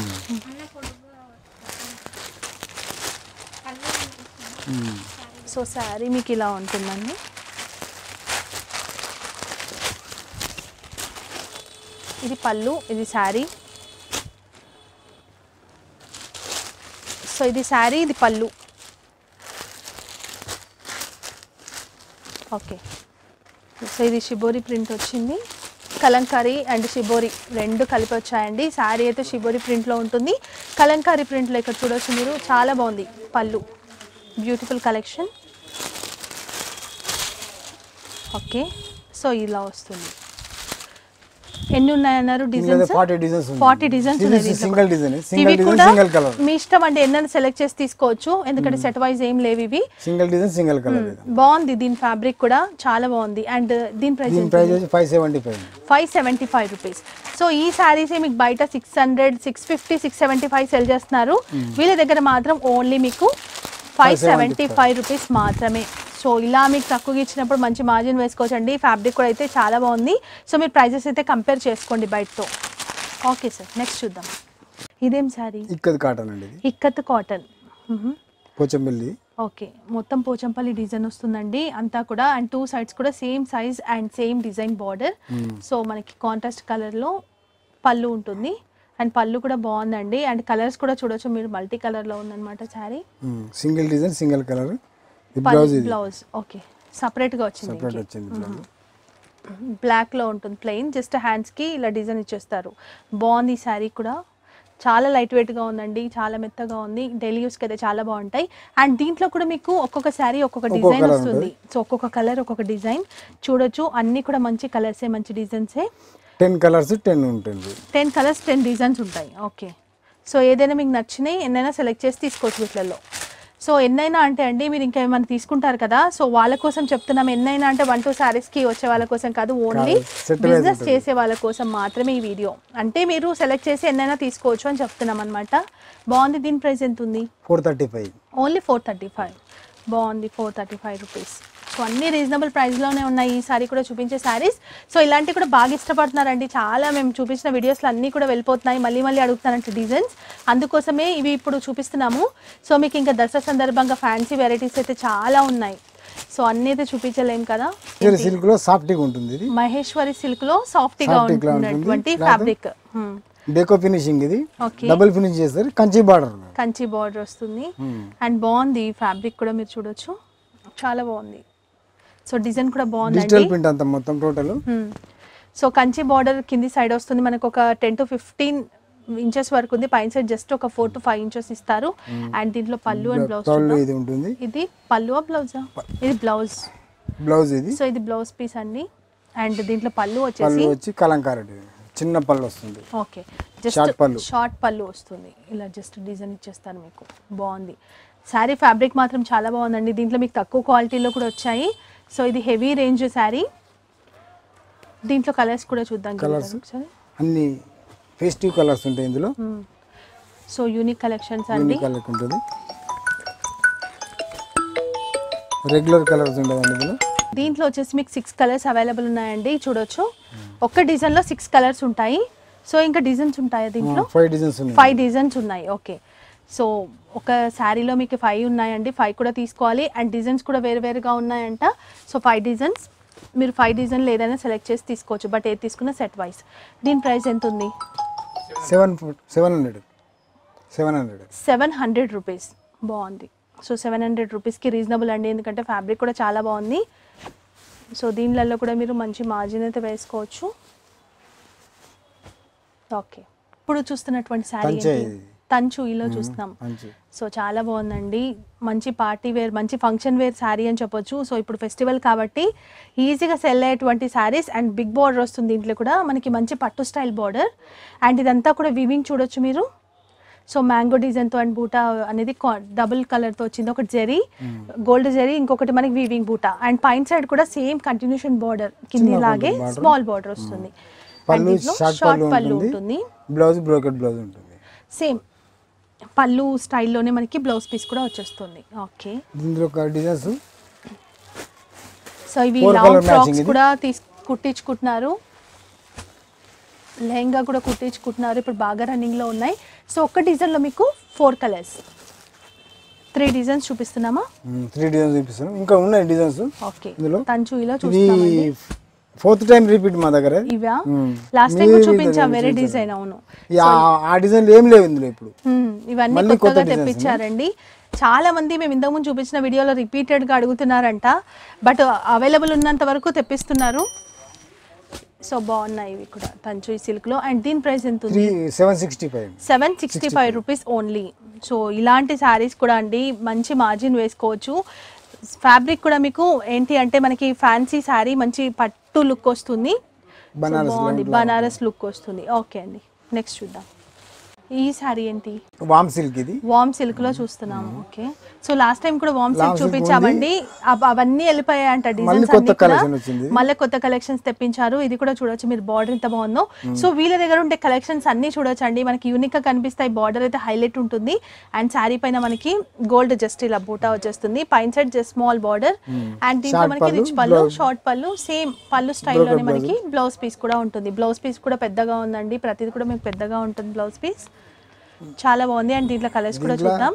Speaker 2: సో శారీ మీకు ఇలా ఉంటుందండి ఇది పళ్ళు ఇది శారీ సో ఇది శారీ ఇది పళ్ళు ఓకే సో ఇది షిబోరి ప్రింట్ వచ్చింది కలంకారీ అండ్ షిబోరి రెండు కలిపి వచ్చాయండి శారీ అయితే షిబోరి ప్రింట్లో ఉంటుంది కలంకారీ ప్రింట్లో ఇక్కడ చూడొచ్చు మీరు చాలా బాగుంది పళ్ళు బ్యూటిఫుల్ కలెక్షన్ ఓకే సో ఇలా వస్తుంది ఎన్ని ఉన్నాయన్నారు designs
Speaker 1: forty designs
Speaker 2: forty designs ఉన్నాయి దీంట్లో
Speaker 1: సింగిల్
Speaker 2: కూడా.
Speaker 1: డిజైన్
Speaker 2: ఇవి
Speaker 1: సింగిల్ డిజైన్
Speaker 2: కూడా
Speaker 1: సింగిల్ కలర్
Speaker 2: మీ ఇష్టం అండి ఎన్నైనా సెలెక్ట్ చేసి తీసుకోవచ్చు ఎందుకంటే సెట్ వైజ్ ఏం లేవు ఇవి
Speaker 1: సింగిల్ డిజైన్ సింగిల్ కలర్
Speaker 2: బాగుంది దీని ఫ్యాబ్రిక్ కూడా చాలా బాగుంది అండ్ దీని ప్రైస్
Speaker 1: దీని ప్రైస్ వచ్చి five seventy five
Speaker 2: five seventy five rupees so ఈ శారీస్ మీకు బయట six hundred six fifty six seventy five sell చేస్తున్నారు వీళ్ళ దగ్గర మాత్రం ఓన్లీ మీకు ఫైవ్ సెవెంటీ ఫైవ్ రూపీస్ మాత్రమే సో ఇలా మీకు తక్కువగా ఇచ్చినప్పుడు మంచి మార్జిన్ వేసుకోవచ్చండి ఫ్యాబ్రిక్ కూడా అయితే చాలా బాగుంది సో మీరు ప్రైజెస్ అయితే కంపేర్ చేసుకోండి బయటతో ఓకే సార్ నెక్స్ట్ చూద్దాం ఇదేం శారీ
Speaker 1: ఇక్కది కాటన్ అండి ఇది
Speaker 2: ఇక్కత్ కాటన్
Speaker 1: పోచంపల్లి
Speaker 2: ఓకే మొత్తం పోచంపల్లి డిజైన్ వస్తుందండి అంతా కూడా అండ్ టూ సైడ్స్ కూడా same size and same design border so మనకి కాంట్రాస్ట్ కలర్లో పళ్ళు ఉంటుంది అండ్ పళ్ళు కూడా బాగుందండి అండ్ కలర్స్ కూడా చూడొచ్చు మీరు మల్టీ కలర్లో ఉందన్నమాట sari
Speaker 1: single design single colour ఈ బ్లౌజ్ ఇది
Speaker 2: బ్లౌజ్ ఓకే సపరేట్గా వచ్చింది
Speaker 1: సపరేట్ వచ్చింది బ్లౌజ్
Speaker 2: బ్లాక్లో ఉంటుంది ప్లెయిన్ జస్ట్ హ్యాండ్స్కి ఇలా డిజైన్ ఇచ్చేస్తారు బాగుంది ఈ శారీ కూడా చాలా లైట్ వెయిట్గా ఉందండి చాలా మెత్తగా ఉంది డైలీ యూస్కి అయితే చాలా బాగుంటాయి అండ్ దీంట్లో కూడా మీకు ఒక్కొక్క శారీ ఒక్కొక్క
Speaker 1: ఒక్కొక్క
Speaker 2: డిజైన్
Speaker 1: colour
Speaker 2: వస్తుంది సో ఒక్కొక్క కలర్ ఒక్కొక్క డిజైన్ చూడొచ్చు అన్నీ కూడా మంచి కలర్సే మంచి డిజైన్సే
Speaker 1: టెన్ కలర్స్ టెన్ ఉంటుంది
Speaker 2: టెన్ కలర్స్ టెన్ డిజైన్స్ ఉంటాయి ఓకే సో ఏదైనా మీకు నచ్చినాయి ఎన్నైనా సెలెక్ట్ చేసి తీసుకోవచ్చు వీటిలలో సో ఎన్నైనా అంటే అండి మీరు ఇంకా ఏమైనా తీసుకుంటారు కదా సో వాళ్ళ కోసం చెప్తున్నాం ఎన్నైనా అంటే వన్ టూ శారీస్కి వచ్చే వాళ్ళ కోసం కాదు ఓన్లీ
Speaker 1: కాదు, set wise
Speaker 2: బిజినెస్
Speaker 1: ఉంటుంది.
Speaker 2: చేసే వాళ్ళ కోసం మాత్రమే ఈ వీడియో అంటే మీరు సెలెక్ట్ చేసి ఎన్నైనా తీసుకోవచ్చు అని చెప్తున్నాం అనమాట బాగుంది దీని ప్రైస్ ఎంత ఉంది
Speaker 1: four thirty five
Speaker 2: only four thirty five బాగుంది four thirty five rupees so అన్ని రీజనబుల్ ప్రైస్లోనే ఉన్నాయి ఈ సారీ కూడా చూపించే శారీస్ సో ఇలాంటివి కూడా బాగా ఇష్టపడుతున్నారండి చాలా మేము చూపించిన వీడియోస్లో అన్నీ కూడా వెళ్ళిపోతున్నాయి మళ్ళీ మళ్ళీ అడుగుతారంటే డిజైన్స్ అందుకోసమే ఇవి ఇప్పుడు చూపిస్తున్నాము సో మీకు ఇంకా దసరా సందర్భంగా ఫ్యాన్సీ వెరైటీస్ అయితే చాలా ఉన్నాయి సో అన్నీ అయితే చూపించలేం కదా
Speaker 1: సిల్క్ లో సాఫ్ట్గా ఉంటుంది ఇది
Speaker 2: మహేశ్వరి సిల్క్ లో సాఫ్ట్గా
Speaker 1: Soft గా
Speaker 2: ఉంటున్నటువంటి
Speaker 1: ఉంటుంది.
Speaker 2: ఫ్యాబ్రిక్
Speaker 1: డెకో ఫినిషింగ్ ఇది
Speaker 2: ఓకే
Speaker 1: డబుల్ ఫినిష్ చేస్తారు కంచి బార్డర్
Speaker 2: కంచి బార్డర్ వస్తుంది అండ్ బాగుంది ఫ్యాబ్రిక్ కూడా మీరు చూడొచ్చు చాలా బాగుంది సో డిజైన్ కూడా బాగుందండి
Speaker 1: డిజిటల్ ప్రింట్ అంత మొత్తం టోటల్
Speaker 2: సో కంచి బార్డర్ కింది సైడ్ వస్తుంది మనకు ఒక టెన్ టు ఫిఫ్టీన్ ఇంచెస్ వరకు ఉంది పైన సైడ్ జస్ట్ ఒక ఫోర్ టు ఫైవ్ ఇంచెస్ ఇస్తారు అండ్ దీంట్లో పళ్ళు అండ్ బ్లౌజ్
Speaker 1: పళ్ళు ఇది ఉంటుంది
Speaker 2: ఇది పళ్ళు బ్లౌజా ఇది బ్లౌజ్
Speaker 1: బ్లౌజ్ ఇది
Speaker 2: సో ఇది బ్లౌజ్ పీస్ అండి అండ్ దీంట్లో పళ్ళు వచ్చేసి
Speaker 1: పళ్ళు వచ్చి కలంకారీ చిన్న పళ్ళు వస్తుంది
Speaker 2: ఓకే జస్ట్
Speaker 1: Short పళ్ళు.
Speaker 2: షార్ట్ పళ్ళు వస్తుంది ఇలా జస్ట్ డిజైన్ ఇచ్చేస్తాను మీకు బాగుంది శారీ ఫ్యాబ్రిక్ మాత్రం చాలా బాగుందండి దీంట్లో మీకు తక్కువ క్వాలిటీలో కూడా వచ్చాయి సో ఇది హెవీ రేంజ్ శారీ దీంట్లో కలర్స్ కూడా చూద్దాం గిరి
Speaker 1: Colours?
Speaker 2: గారు ఒకసారి
Speaker 1: అన్ని ఫెస్టివ్ కలర్స్ ఉంటాయి ఇందులో
Speaker 2: సో యూనిక్ కలెక్షన్స్ అండి
Speaker 1: యూనిక్ కలర్ ఉంటుంది రెగ్యులర్ కలర్స్ ఉండదండి ఇందులో
Speaker 2: దీంట్లో వచ్చేసి మీకు సిక్స్ కలర్స్ అవైలబుల్ ఉన్నాయండి చూడొచ్చు ఒక్క డిజైన్లో సిక్స్ కలర్స్ ఉంటాయి సో ఇంకా డిజైన్స్ ఉంటాయా దీంట్లో
Speaker 1: ఫైవ్ డిజైన్స్ ఉన్నాయి
Speaker 2: ఫైవ్ డిజైన్స్ ఉన్నాయి ఓకే సో ఒక శారీలో మీకు ఫైవ్ ఉన్నాయండి ఫైవ్ కూడా తీసుకోవాలి అండ్ డిజైన్స్ కూడా వేరు వేరుగా ఉన్నాయంట సో ఫైవ్ డిజైన్స్ మీరు ఫైవ్ డిజైన్లు ఏదైనా సెలెక్ట్ చేసి తీసుకోవచ్చు బట్ ఏది తీసుకున్న సెట్ వైస్ దీని ప్రైస్ ఎంత ఉంది
Speaker 1: seven seven hundred seven hundred
Speaker 2: seven hundred rupees బాగుంది సో సెవెన్ హండ్రెడ్ రూపీస్కి రీజనబుల్ అండి ఎందుకంటే ఫ్యాబ్రిక్ కూడా చాలా బాగుంది సో దీనిలలో కూడా మీరు మంచి మార్జిన్ అయితే వేసుకోవచ్చు ఓకే ఇప్పుడు చూస్తున్నటువంటి శారీ
Speaker 1: కంచె
Speaker 2: ఏంటి?
Speaker 1: ఇది.
Speaker 2: తంచు ఇలా చూస్తున్నాం
Speaker 1: మంచి
Speaker 2: సో చాలా బాగుందండి మంచి పార్టీ వేర్ మంచి ఫంక్షన్ వేర్ శారీ అని చెప్పొచ్చు సో ఇప్పుడు ఫెస్టివల్ కాబట్టి ఈజీగా సెల్ అయ్యేటువంటి శారీస్ అండ్ బిగ్ బార్డర్ వస్తుంది దీంట్లో కూడా మనకి మంచి పట్టు స్టైల్ బార్డర్ అండ్ ఇదంతా కూడా వివింగ్ చూడొచ్చు మీరు సో మ్యాంగో డిజైన్తో అండ్ బూటా అనేది డబుల్ కలర్తో వచ్చింది ఒకటి జెరీ గోల్డ్ జెరీ ఇంకొకటి మనకి వీవింగ్ బూటా అండ్ పైన సైడ్ కూడా సేమ్ కంటిన్యూషన్ బార్డర్ కింది
Speaker 1: చిన్న
Speaker 2: లాగే
Speaker 1: border.
Speaker 2: స్మాల్ బార్డర్ వస్తుంది And
Speaker 1: పళ్ళు
Speaker 2: దీంట్లో
Speaker 1: షార్ట్
Speaker 2: షార్ట్
Speaker 1: పళ్ళు
Speaker 2: పళ్ళు
Speaker 1: ఉంటుంది
Speaker 2: ఉంటుంది
Speaker 1: బ్లౌజ్ బ్రోకెట్ బ్లౌజ్ ఉంటుంది
Speaker 2: సేమ్ పళ్ళు స్టైల్లోనే మనకి బ్లౌజ్ పీస్ కూడా వచ్చేస్తుంది ఓకే
Speaker 1: ఇందులో ఒక డిజైన్స్
Speaker 2: సో ఇవి
Speaker 1: Four
Speaker 2: long
Speaker 1: colour matching
Speaker 2: frocks
Speaker 1: ఇది.
Speaker 2: కూడా తీసు కుట్టించుకుంటున్నారు లెహంగా కూడా కుట్టించుకుంటున్నారు ఇప్పుడు బాగా రన్నింగ్లో ఉన్నాయి సో ఒక్క డిజైన్లో మీకు ఫోర్ కలర్స్ త్రీ డిజైన్స్ చూపిస్తున్నామా
Speaker 1: త్రీ డిజైన్స్ చూపిస్తాను ఇంకా ఉన్నాయి డిజైన్స్
Speaker 2: ఓకే
Speaker 1: ఇందులో?
Speaker 2: తంచు ఇలా
Speaker 1: ఇది
Speaker 2: చూస్తామండి
Speaker 1: ఫోర్త్ టైం రిపీట్ మా దగ్గర
Speaker 2: ఇవా
Speaker 1: మ్మ్.
Speaker 2: లాస్ట్ టైం
Speaker 1: మీరు
Speaker 2: చూపించాం
Speaker 1: ఇది
Speaker 2: వేరే
Speaker 1: చూపించారు.
Speaker 2: డిజైన్ అవును
Speaker 1: ఈ ఆ- ఆ డిజైన్లు ఏం లేవు ఇందులో ఇప్పుడు
Speaker 2: మ్మ్. ఇవన్నీ
Speaker 1: మళ్ళీ కొత్త
Speaker 2: కొత్తగా
Speaker 1: designs
Speaker 2: తెప్పించారండి చాలా మంది మేము ఇంతకుముందు చూపించిన వీడియోలో రిపీటెడ్ గా అడుగుతున్నారంట బట్ అవైలబుల్ ఉన్నంత వరకు తెప్పిస్తున్నారు సో బాగున్నాయి ఇవి కూడా తంచు సిల్క్ లో అండ్ దీని ప్రైస్ ఎంత
Speaker 1: త్రీ
Speaker 2: ఉంది
Speaker 1: seven sixty five
Speaker 2: seven sixty five rupees only so ఇలాంటి శారీస్ కూడా అండి మంచి మార్జిన్ వేసుకోవచ్చు ఫ్యాబ్రిక్ కూడా మీకు ఏంటి అంటే మనకి ఫ్యాన్సీ శారీ మంచి పట్టు లుక్ వస్తుంది So
Speaker 1: బనారస్
Speaker 2: బాగుంది బనారస్ లుక్ వస్తుంది ఓకే అండి నెక్స్ట్ చూద్దాం ఈ శారీ ఏంటి
Speaker 1: వామ్ సిల్క్ ఇది
Speaker 2: వామ్ సిల్క్ లో చూస్తున్నాము ఓకే సో లాస్ట్ టైం కూడా వామ్ సిల్క్
Speaker 1: Warm silk
Speaker 2: చూపించామండి అవ- అవన్నీ వెళ్ళిపోయాయంట
Speaker 1: మళ్ళీ
Speaker 2: డిజైన్స్
Speaker 1: కొత్త
Speaker 2: అన్ని కూడా
Speaker 1: collection వచ్చింది.
Speaker 2: మళ్ళీ కొత్త కలెక్షన్స్ తెప్పించారు ఇది కూడా చూడొచ్చు మీరు బార్డర్ ఎంత బాగుందో సో వీళ్ళ దగ్గర ఉండే కలెక్షన్స్ అన్ని చూడొచ్చు అండి మనకి యూనిక్ గా కనిపిస్తాయి బార్డర్ అయితే హైలైట్ ఉంటుంది అండ్ శారీ పైన మనకి గోల్డ్ జస్ట్ ఇలా బూటా వచ్చేస్తుంది పైన side just small border and దీంట్లో
Speaker 1: Short
Speaker 2: మనకి
Speaker 1: పళ్ళు,
Speaker 2: రిచ్ పళ్ళు
Speaker 1: blouse.
Speaker 2: షార్ట్ పళ్ళు సేమ్ పళ్ళు స్టైల్లోనే
Speaker 1: Brocade
Speaker 2: మనకి బ్లౌజ్ పీస్ కూడా ఉంటుంది బ్లౌజ్ పీస్ కూడా పెద్దగా ఉందండి ప్రతిది కూడా మీకు పెద్దగా ఉంటుంది బ్లౌజ్ పీస్ చాలా బాగుంది అండ్ దీంట్లో కలర్స్ కూడా
Speaker 1: దీంట్లో
Speaker 2: చూద్దాం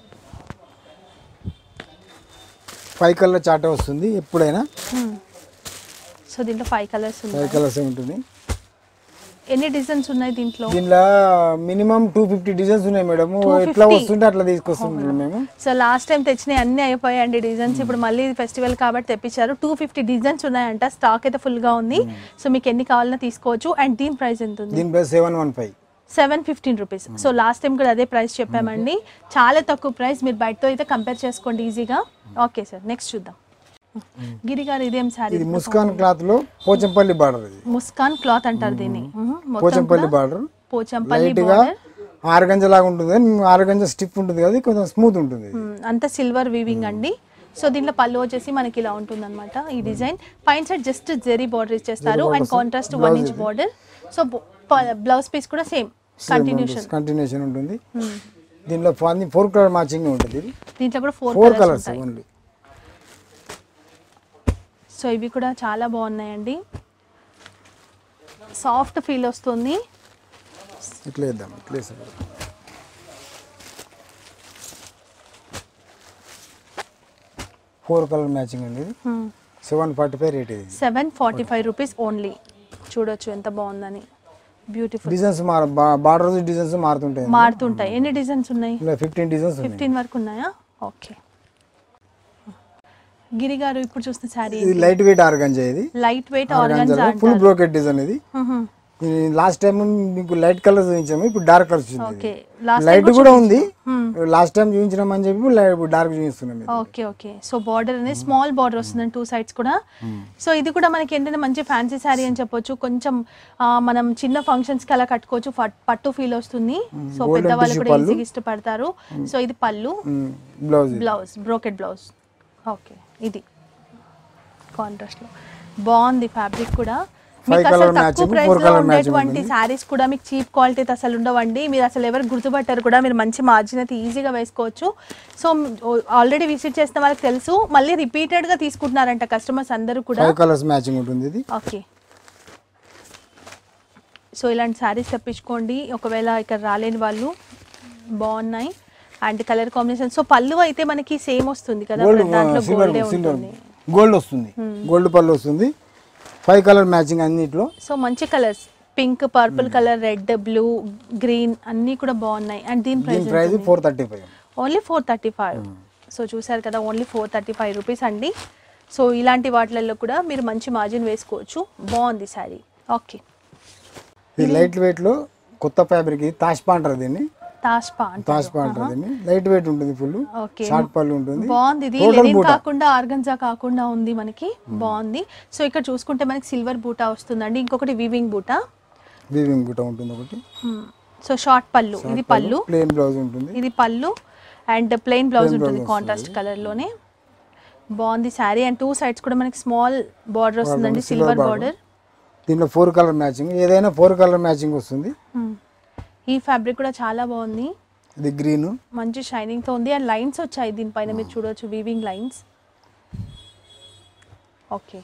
Speaker 1: ఫైవ్ కలర్ చాట వస్తుంది ఎప్పుడైనా
Speaker 2: సో దీంట్లో ఫైవ్ కలర్స్
Speaker 1: ఫైవ్
Speaker 2: ఉన్నాయి
Speaker 1: కలర్స్ ఉంటుంది
Speaker 2: ఎన్ని డిజైన్స్ ఉన్నాయి దీంట్లో
Speaker 1: దీనిలో మినిమం టూ ఫిఫ్టీ డిజైన్స్ ఉన్నాయి మేడం
Speaker 2: 250?
Speaker 1: ఎట్లా వస్తుంటే అట్లా తీసుకొస్తుంటాం మేము
Speaker 2: సో లాస్ట్ టైం తెచ్చినవి అన్ని అయిపోయాయండి డిజైన్స్ ఇప్పుడు మళ్ళీ ఫెస్టివల్ కాబట్టి తెప్పించారు టూ ఫిఫ్టీ డిజైన్స్ ఉన్నాయంట స్టాక్ అయితే full గా ఉంది సో మీకు ఎన్ని కావాలన్నా తీసుకోవచ్చు అండ్ దీని ప్రైస్ ఎంత ఉంది
Speaker 1: దీని price seven one five
Speaker 2: seven fifteen rupees so last time కూడా అదే ప్రైస్ చెప్పామండి చాలా తక్కువ ప్రైస్ మీరు బయటతో అయితే కంపేర్ చేసుకోండి ఈజీగా ఓకే సార్ నెక్స్ట్ చూద్దాం గిరి గారు ఇదేం శారీ
Speaker 1: ఇది ముస్కాన్ క్లాత్ లో పోచంపల్లి బార్డర్ ఇది
Speaker 2: ముస్కాన్ క్లాత్ అంటారు దీన్ని మ్మ్. మొత్తం
Speaker 1: పోచంపల్లి
Speaker 2: కూడా
Speaker 1: బార్డర్
Speaker 2: పోచంపల్లి
Speaker 1: లైట్ గా
Speaker 2: border.
Speaker 1: ఆరుగంజ లాగా ఉంటుంది కానీ ఆరుగంజ స్టిఫ్ ఉంటుంది కదా ఇది కొంచెం స్మూత్ ఉంటుంది ఇది.
Speaker 2: మ్మ్. అంతా సిల్వర్ వీవింగ్ అండి సో దీంట్లో పళ్ళు వచ్చేసి మనకి ఇలా ఉంటుంది అనమాట ఈ డిజైన్ పైన సైడ్ జస్ట్ జెరీ బార్డర్ ఇచ్చేస్తారు and contrast one inch border so blouse piece కూడా సేమ్ కంటిన్యూషన్
Speaker 1: కంటిన్యూషన్ ఉంటుంది దీనిలో ఫోర్ కలర్ మ్యాచింగ్ ఉంటుంది ఇది
Speaker 2: దీంట్లో కూడా ఫోర్
Speaker 1: ఫోర్
Speaker 2: కలర్స్
Speaker 1: కలర్స్
Speaker 2: ఉంటాయి
Speaker 1: ఓన్లీ
Speaker 2: సో ఇవి కూడా చాలా బాగున్నాయండి సాఫ్ట్ ఫీల్ వస్తుంది
Speaker 1: ఇట్లా వేద్దాం ఇట్లా వేసాం ఫోర్ కలర్ మ్యాచింగ్ అండి ఇది సెవెన్ ఫార్టీ ఫైవ్ రేట్ ఇది
Speaker 2: seven forty five rupees only చూడొచ్చు ఎంత బాగుందని బ్యూటిఫుల్
Speaker 1: డిజైన్స్ మార బార్డర్ డిజైన్స్ మారుతుంటాయి
Speaker 2: మారుతుంటాయి ఎన్ని డిజైన్స్ ఉన్నాయి
Speaker 1: ఇలా ఫిఫ్టీన్ డిజైన్స్ ఉన్నాయి
Speaker 2: ఫిఫ్టీన్ వరకు ఉన్నాయా ఓకే గిరి గారు ఇప్పుడు చూస్తున్న శారీ
Speaker 1: ఇది లైట్ వెయిట్ ఆర్గంజా ఇది
Speaker 2: light weight organza
Speaker 1: full brocade design ఇది లాస్ట్ టైం మీకు లైట్ కలర్ చూపించాము ఇప్పుడు డార్క్ కలర్
Speaker 2: ఓకే
Speaker 1: చూపించాము
Speaker 2: లాస్ట్
Speaker 1: లైట్ కూడా ఉంది లాస్ట్ టైం చూపించినామని చెప్పి ఇప్పుడు డార్క్ చూపిస్తున్నాం ఇది.
Speaker 2: ఓకే ఓకే సో బార్డర్ అనేది స్మాల్ బార్డర్ వస్తుందండి టూ సైడ్స్ కూడా సో ఇది కూడా మనకి ఏంటంటే మంచి ఫ్యాన్సీ శారీ అని చెప్పొచ్చు కొంచెం ఆ, మనం చిన్న ఫంక్షన్స్ కి అలా కట్టుకోవచ్చు ఫట్- పట్టు ఫీల్ వస్తుంది సో
Speaker 1: Golden
Speaker 2: పెద్దవాళ్ళు
Speaker 1: tissue
Speaker 2: కూడా
Speaker 1: పళ్ళు.
Speaker 2: ఈజీగా ఇష్టపడతారు సో ఇది పళ్ళు
Speaker 1: ఉమ్, బ్లౌజ్ ఇది.
Speaker 2: బ్లౌజ్ బ్రోకెట్ బ్లౌజ్ ఓకే ఇది కాంట్రాస్ట్ లో బాగుంది ఫ్యాబ్రిక్ కూడా
Speaker 1: Five
Speaker 2: మీకు అసలు
Speaker 1: colour
Speaker 2: తక్కువ
Speaker 1: matching,
Speaker 2: ప్రైస్
Speaker 1: four
Speaker 2: లో
Speaker 1: colour matching
Speaker 2: ఉండేటువంటి
Speaker 1: ఉంటుంది.
Speaker 2: శారీస్ కూడా మీకు చీప్ క్వాలిటీ అసలు ఉండవండి మీరు అసలు ఎవరు గుర్తుపట్టారు కూడా మీరు మంచి మార్జిన్ అయితే ఈజీగా వేసుకోవచ్చు సో ఆల్రెడీ విజిట్ చేసిన వాళ్ళకి తెలుసు మళ్ళీ రిపీటెడ్ గా తీసుకుంటున్నారంట కస్టమర్స్ అందరూ కూడా
Speaker 1: ఫైవ్ కలర్స్ మ్యాచింగ్ ఉంటుంది ఇది
Speaker 2: ఓకే సో ఇలాంటి శారీస్ తెప్పించుకోండి ఒకవేళ ఇక్కడ రాలేని వాళ్ళు బాగున్నాయి అండ్ కలర్ కాంబినేషన్ సో పళ్ళు అయితే మనకి సేమ్ వస్తుంది కదా
Speaker 1: గోల్డ్
Speaker 2: దాంట్లో
Speaker 1: సిల్వర్
Speaker 2: గోల్డే
Speaker 1: సిల్వర్
Speaker 2: ఉంటుంది
Speaker 1: గోల్డ్ వస్తుంది గోల్డ్ పళ్ళు వస్తుంది ఫైవ్ కలర్ మ్యాచింగ్ అన్నిట్లో
Speaker 2: సో మంచి colours pink purple colour red blue green అన్నీ కూడా బాగున్నాయి అండ్ దీని
Speaker 1: దీని
Speaker 2: price
Speaker 1: price four thirty five
Speaker 2: only four thirty five so చూసారు కదా only four thirty five rupees అండి సో ఇలాంటి వాటిలలో కూడా మీరు మంచి మార్జిన్ వేసుకోవచ్చు బాగుంది శారీ ఓకే
Speaker 1: ఇది లైట్ వెయిట్ లో కొత్త ఫ్యాబ్రిక్ ఇది తాష్పా అంటారు దీన్ని
Speaker 2: తాష్పా అంటే
Speaker 1: తాష్పా అంటారు దీన్ని లైట్ వెయిట్ ఉంటుంది ఫుల్
Speaker 2: ఓకే
Speaker 1: షార్ట్ పళ్ళు ఉంటుంది
Speaker 2: బాగుంది ఇది
Speaker 1: Total
Speaker 2: లెనిన్
Speaker 1: బూటా.
Speaker 2: కాకుండా ఆర్గంజా కాకుండా ఉంది మనకి బాగుంది సో ఇక్కడ చూసుకుంటే మనకి సిల్వర్ బూటా వస్తుందండి ఇంకొకటి వీవింగ్ బూటా
Speaker 1: వీవింగ్ గుట్ట ఉంటుంది ఒకటి
Speaker 2: సో షార్ట్ పళ్ళు ఇది పళ్ళు
Speaker 1: ప్లేన్ బ్లౌజ్ ఉంటుంది
Speaker 2: ఇది పళ్ళు అండ్ ప్లెయిన్ బ్లౌజ్
Speaker 1: Plain
Speaker 2: ఉంటుంది
Speaker 1: blouse
Speaker 2: కాంట్రాస్ట్ కలర్ లోనే బాగుంది శారీ అండ్ టూ సైడ్స్ కూడా మనకి స్మాల్ బార్డర్ వస్తుందండి
Speaker 1: silver
Speaker 2: సిల్వర్
Speaker 1: border.
Speaker 2: బార్డర్
Speaker 1: దీంట్లో ఫోర్ కలర్ మ్యాచింగ్ ఏదైనా ఫోర్ కలర్ మ్యాచింగ్ వస్తుంది
Speaker 2: ఈ ఫ్యాబ్రిక్ కూడా చాలా బాగుంది
Speaker 1: ఇది గ్రీన్
Speaker 2: మంచి షైనింగ్ తో ఉంది అండ్ లైన్స్ వచ్చాయి దీనిపైన మీరు చూడొచ్చు weaving lines okay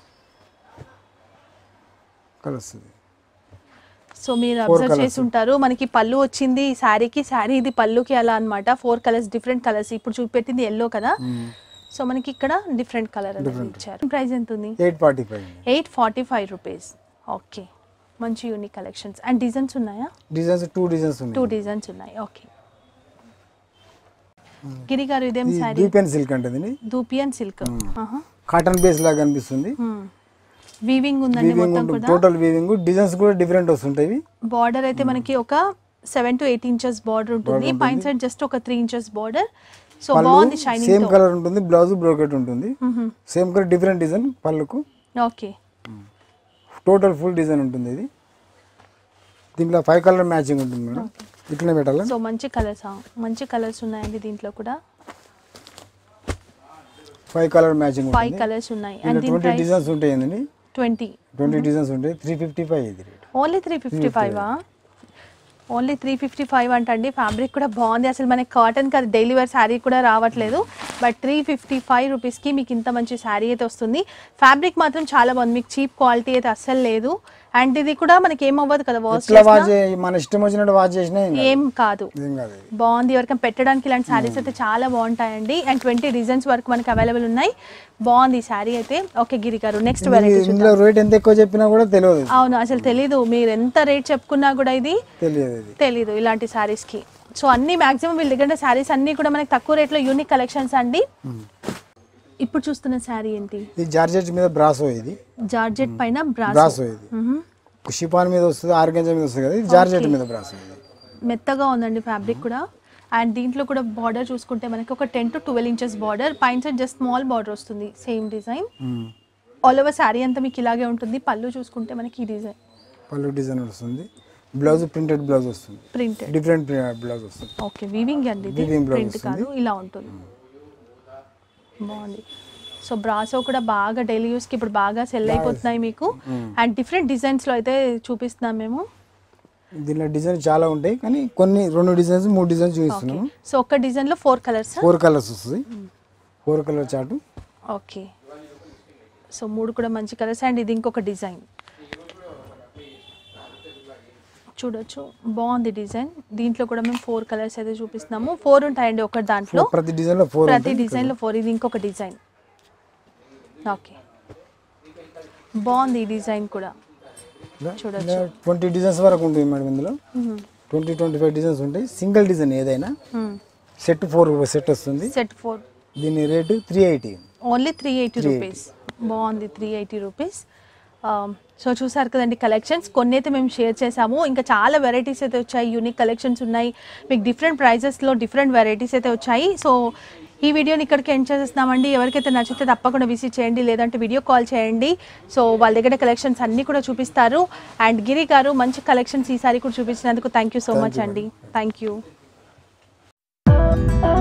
Speaker 1: colours
Speaker 2: so మీరు
Speaker 1: Four
Speaker 2: అబ్జర్వ్
Speaker 1: colours.
Speaker 2: చేసి ఉంటారు మనకి పళ్ళు వచ్చింది ఈ శారీకి శారీ ఇది పళ్ళుకి అలా అన్నమాట ఫోర్ కలర్స్ డిఫరెంట్ కలర్స్ ఇప్పుడు చూపెట్టింది ఎల్లో కదా సో మనకి ఇక్కడ డిఫరెంట్ కలర్ అనేది ఇచ్చారు ప్రైస్ ఎంత ఉంది
Speaker 1: eight forty five
Speaker 2: eight forty five rupees okay మంచి యూనిక్ కలెక్షన్స్ అండ్ డిజైన్స్ ఉన్నాయా
Speaker 1: డిజైన్స్ టూ డిజైన్స్
Speaker 2: టూ
Speaker 1: ఉన్నాయి
Speaker 2: డిజైన్స్ ఉన్నాయి ఓకే గిరి గారు ఇదేం
Speaker 1: ఇది
Speaker 2: శారీ
Speaker 1: డీప్ అండ్ సిల్క్ అంటే దీన్ని
Speaker 2: దూపియన్ సిల్క్
Speaker 1: కాటన్ బేస్ లాగా కనిపిస్తుంది
Speaker 2: వీవింగ్ ఉందండి
Speaker 1: వీవింగ్
Speaker 2: మొత్తం
Speaker 1: ఉంటుంది
Speaker 2: కూడా
Speaker 1: టోటల్ వీవింగ్ డిజైన్స్ కూడా డిఫరెంట్ వస్తుంటాయి
Speaker 2: బార్డర్ అయితే మనకి ఒక seven to eight inches border ఉంటుంది పైన సైడ్ జస్ట్ ఒక త్రీ ఇంచెస్ బార్డర్ సో బాగుంది
Speaker 1: సేమ్
Speaker 2: షైనింగ్ తో
Speaker 1: కలర్ ఉంటుంది బ్లౌజ్ బ్రోకెట్ ఉంటుంది సేమ్ కలర్ డిఫరెంట్ డిజైన్ పళ్ళుకు
Speaker 2: ఓకే
Speaker 1: టోటల్ ఫుల్ డిజైన్ ఉంటుంది ఇది దీంట్లో ఫైవ్ కలర్ మ్యాచింగ్ ఉంటుంది మేడం ఇట్లనే పెట్టాలి
Speaker 2: సో మంచి కలర్స్ మంచి కలర్స్ ఉన్నాయండి దీంట్లో కూడా
Speaker 1: ఫైవ్ కలర్ మ్యాచింగ్
Speaker 2: ఫైవ్
Speaker 1: ఉంటుంది
Speaker 2: కలర్స్ ఉన్నాయి అండ్
Speaker 1: దీంట్లో
Speaker 2: దీని
Speaker 1: ట్వంటీ
Speaker 2: ప్రైస్
Speaker 1: డిజైన్స్ ఉంటాయండి
Speaker 2: ట్వంటీ
Speaker 1: ట్వంటీ డిజైన్స్ ఉంటాయి త్రీ ఫిఫ్టీ ఫైవ్ ఇది rate
Speaker 2: only three fifty five only three fifty five అంటండి ఫ్యాబ్రిక్ కూడా బాగుంది అసలు మనకి కాటన్కి అది డైలీ వేర్ శారీ కూడా రావట్లేదు బట్ త్రీ ఫిఫ్టీ ఫైవ్ రూపీస్కి మీకు ఇంత మంచి శారీ అయితే వస్తుంది ఫ్యాబ్రిక్ మాత్రం చాలా బాగుంది మీకు చీప్ క్వాలిటీ అయితే అస్సలు లేదు అండ్ ఇది కూడా మనకి ఏం అవ్వదు కదా వాష్
Speaker 1: ఇట్లా వాచ్ మన ఇష్టం వచ్చినట్టు వాచ్ చేసినా ఏం కాదు.
Speaker 2: ఏం కాదు
Speaker 1: ఏం కాదు ఇది.
Speaker 2: బాగుంది ఎవరికైనా పెట్టడానికి ఇలాంటి శారీస్ అయితే చాలా బాగుంటాయండి అండ్ ట్వంటీ డిజైన్స్ వరకు మనకి అవైలబుల్ ఉన్నాయి బాగుంది ఈ శారీ అయితే ఓకే గిరి గారు నెక్స్ట్ వెరైటీ
Speaker 1: ఇది- ఇందులో రేట్ ఎంత ఎక్కువ చెప్పినా కూడా తెలియదు ఇది.
Speaker 2: అవును అసలు తెలీదు మీరు ఎంత రేట్ చెప్పుకున్నా కూడా ఇది
Speaker 1: తెలియదు ఇది
Speaker 2: తెలీదు ఇలాంటి శారీస్కి సో అన్ని మాక్సిమం వీళ్ళ దగ్గర శారీస్ అన్ని కూడా మనకి తక్కువ రేట్లో యూనిక్ కలెక్షన్స్ అండి ఇప్పుడు చూస్తున్న శారీ ఏంటి
Speaker 1: ఇది జార్జెట్ మీద బ్రాసో ఇది
Speaker 2: జార్జెట్ పైన బ్రాస్
Speaker 1: బ్రాసో ఇది షిఫాన్ మీద వస్తుంది ఆర్గంజా మీద వస్తుంది కదా ఇది జార్జెట్ మీద బ్రాసో ఇది
Speaker 2: మెత్తగా ఉందండి ఫ్యాబ్రిక్ కూడా అండ్ దీంట్లో కూడా బార్డర్ చూసుకుంటే మనకి ఒక ten to twelve inches border పైన సైడ్ జస్ట్ స్మాల్ బార్డర్ వస్తుంది same design
Speaker 1: hmm.
Speaker 2: All over sari అంతా మీకు ఇలాగే ఉంటుంది పళ్ళు చూసుకుంటే మనకి ఈ డిజైన్
Speaker 1: పళ్ళు డిజైన్ వస్తుంది బ్లౌజ్ ప్రింటెడ్ బ్లౌజ్ వస్తుంది
Speaker 2: ప్రింటెడ్
Speaker 1: డిఫరెంట్ బ్లౌజ్ వస్తుంది
Speaker 2: ఓకే వీవింగ్ అండి ఇది
Speaker 1: Weaving blouse
Speaker 2: ప్రింట్ కాదు ఇలా ఉంటుంది బాగుంది సో బ్రాసో కూడా బాగా డైలీ యూస్కి ఇప్పుడు బాగా సెల్ అయిపోతున్నాయి మీకు అండ్ డిఫరెంట్ డిజైన్స్లో అయితే చూపిస్తున్నాం మేము
Speaker 1: దీనిలో డిజైన్ చాలా ఉంటాయి కానీ కొన్ని రెండు డిజైన్స్ మూడు డిజైన్స్ చూపిస్తున్నాము
Speaker 2: సో ఒక్క డిజైన్లో ఫోర్ కలర్స్
Speaker 1: ఫోర్ కలర్స్ వస్తుంది ఫోర్ కలర్ చాటు
Speaker 2: ఓకే సో మూడు కూడా మంచి కలర్స్ అండ్ ఇది ఇంకొక డిజైన్ చూడొచ్చు బాగుంది డిజైన్ దీంట్లో కూడా మేము ఫోర్ కలర్స్ అయితే చూపిస్తున్నాము ఫోర్ ఉంటాయండి ఒక దాంట్లో
Speaker 1: ప్రతి డిజైన్ లో ఫోర్
Speaker 2: ప్రతి డిజైన్లో ఫోర్ ఇది ఇంకొక డిజైన్ ఓకే బాగుంది ఈ డిజైన్ కూడా చూడొచ్చు.
Speaker 1: ట్వంటీ డిజైన్స్ వరకు ఉంటుంది మేడం ఇందులో ట్వంటీ ట్వంటీ ఫైవ్ డిజైన్స్ ఉంటాయి సింగిల్ డిజైన్ ఏదైనా సెట్ ఫోర్ సెట్ వస్తుంది
Speaker 2: సెట్ ఫోర్
Speaker 1: దీని rate three eighty
Speaker 2: only three eighty rupees బాగుంది త్రీ ఎయిటీ రూపీస్ సో చూసారు కదండి కలెక్షన్స్ కొన్ని అయితే మేము షేర్ చేసాము ఇంకా చాలా వెరైటీస్ అయితే వచ్చాయి యూనిక్ కలెక్షన్స్ ఉన్నాయి మీకు డిఫరెంట్ ప్రైజెస్లో డిఫరెంట్ వెరైటీస్ అయితే వచ్చాయి సో ఈ వీడియోని ఇక్కడికి ఎండ్ చేసేస్తున్నామండి ఎవరికైతే నచ్చితే తప్పకుండా విజిట్ చేయండి లేదంటే వీడియో కాల్ చేయండి సో వాళ్ళ దగ్గర కలెక్షన్స్ అన్నీ కూడా చూపిస్తారు అండ్ గిరి గారు మంచి కలెక్షన్స్ ఈసారి కూడా చూపించినందుకు థ్యాంక్ యూ సో మచ్ అండి థ్యాంక్ యూ